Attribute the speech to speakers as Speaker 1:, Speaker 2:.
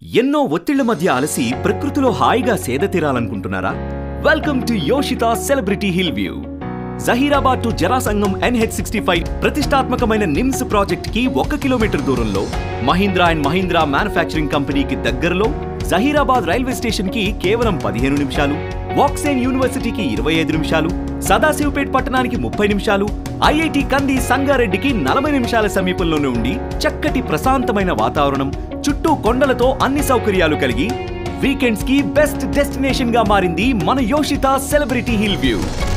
Speaker 1: ఎన్నో ఒత్తిళ్ల మధ్య అలసి ప్రకృతిలో హాయిగా సేద తీరాలనుకుంటున్నారా welcome to Yoshita celebrity hill view Zaheerabad to Jarasangam NH sixty five ప్రతిష్టాత్మకమైన నిమ్స్ ప్రాజెక్ట్ కి ఒక కిలోమీటర్ దూరంలో మహీంద్రా అండ్ మహీంద్రా మ్యానుఫ్యాక్చరింగ్ కంపెనీకి దగ్గరలో జహీరాబాద్ రైల్వే స్టేషన్ కి కేవలం పదిహేను నిమిషాలు వాక్సేన్ యూనివర్సిటీకి ఇరవై ఐదు నిమిషాలు సదాశివపేట్ పట్టణానికి ముప్పై నిమిషాలు ఐఐటి కంది సంగారెడ్డికి నలభై నిమిషాల సమీపంలోనే ఉండి చక్కటి ప్రశాంతమైన వాతావరణం చుట్టూ కొండలతో అన్ని సౌకర్యాలు కలిగి వీకెండ్స్ కి బెస్ట్ డెస్టినేషన్ గా మారింది మన యోషిత సెలబ్రిటీ హిల్ వ్యూ